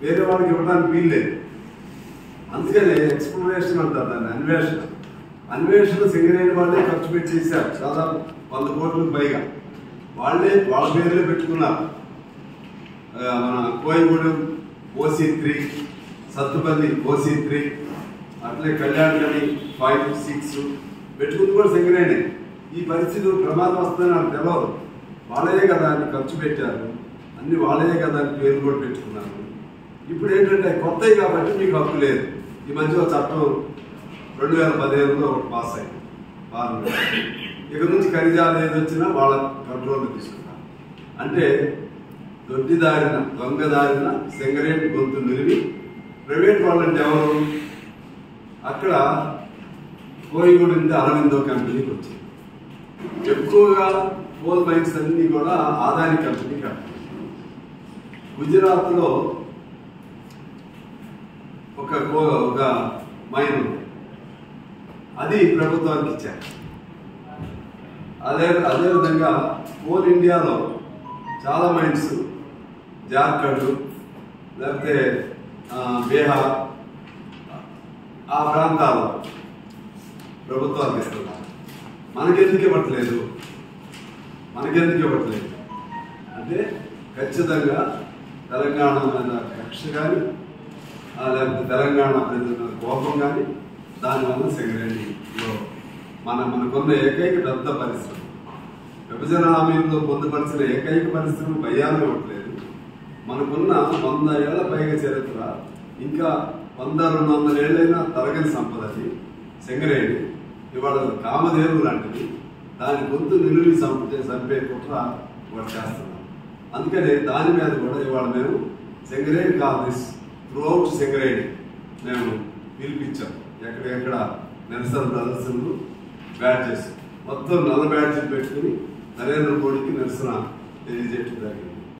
వేరే వాళ్ళకి ఇవ్వడానికి వీల్లేదు అందుకనే ఎక్స్ప్లోరేషన్ అంటారు దాన్ని అన్వేషణ అన్వేషణ సింగరేణి వాళ్ళే ఖర్చు పెట్టి చేశారు చాలా వంద కోట్లకు పైగా వాళ్ళే వాళ్ళ పేర్లే పెట్టుకున్నారు ఆ, మన Koyagudem OC three Sathupalli OC three అట్లే కళ్యాణ్ ఫైవ్ సిక్స్ పెట్టుకుంది కూడా సింగరేణి ఈ పరిస్థితి ప్రమాదం వస్తుందని నాకు తెలియదు వాళ్ళే కదా అని ఖర్చు పెట్టారు అన్ని వాళ్ళే కదా అని పేరు కూడా పెట్టుకున్నారు ఇప్పుడు ఏంటంటే కొత్తవి కాబట్టి మీకు హక్కు లేదు ఈ మధ్య ఒక చట్టం రెండు వేల పదిహేనులో ఒకటి పాస్ అయింది పార్లమెంట్ ఇక నుంచి ఖనిజాలు ఏది వచ్చినా వాళ్ళ కంట్రోల్లో తీసుకున్నారు అంటే దొడ్డిదారిన దొంగదారిన సింగరేట్ గొంతు నిలివి ప్రైవేట్ వాళ్ళంటే ఎవరు అక్కడ కోయిగూడ నుంచి అరవిందో కంపెనీకి వచ్చింది ఎక్కువగా కోల్ మైన్స్ అన్ని కూడా ఆదాని కంపెనీ కట్టారు గుజరాత్లో ఒక కో ఒక మైన్ ఉంది అది ప్రభుత్వానికి ఇచ్చారు అదే అదే విధంగా కోల్ ఇండియాలో చాలా మైన్స్ జార్ఖండ్ లేకపోతే ఆ, బీహార్ ఆ ప్రాంతాల్లో ప్రభుత్వానికి ఇస్తున్నారు మనకెందుకు ఇవ్వట్లేదు మనకెందుకు ఇవ్వట్లేదు అంటే ఖచ్చితంగా తెలంగాణ మీద కక్ష కానీ లేకపోతే తెలంగాణ ప్రజల మీద కోపం కానీ దానివల్ల సింగరేణిలో మన మనకున్న ఏకైక పెద్ద పరిశ్రమ విభజన హామీల్లో పొందుపరిచిన ఏకైక పరిశ్రమ భయాలు ఇవ్వట్లేదు మనకున్న వంద ఏళ్ల పైగా చరిత్ర ఇంకా వంద రెండు వందల ఏళ్ళైనా తరగని సంపద అది సింగరేణి ఇవాళ కామధేను లాంటిది దాని గొంతు నిలువి చంపే చంపే కుట్ర వాడు చేస్తున్నాం అందుకని దాని మీద కూడా ఇవాళ మేము Singareni colonies throughout Singareni మేము పిలిపించాం ఎక్కడెక్కడ నిరసన ప్రదర్శనలు బ్యాడ్జెస్ మొత్తం నల్ల బ్యాడ్జెస్ పెట్టుకుని నరేంద్ర మోడీకి నిరసన తెలియజేయడం జరిగింది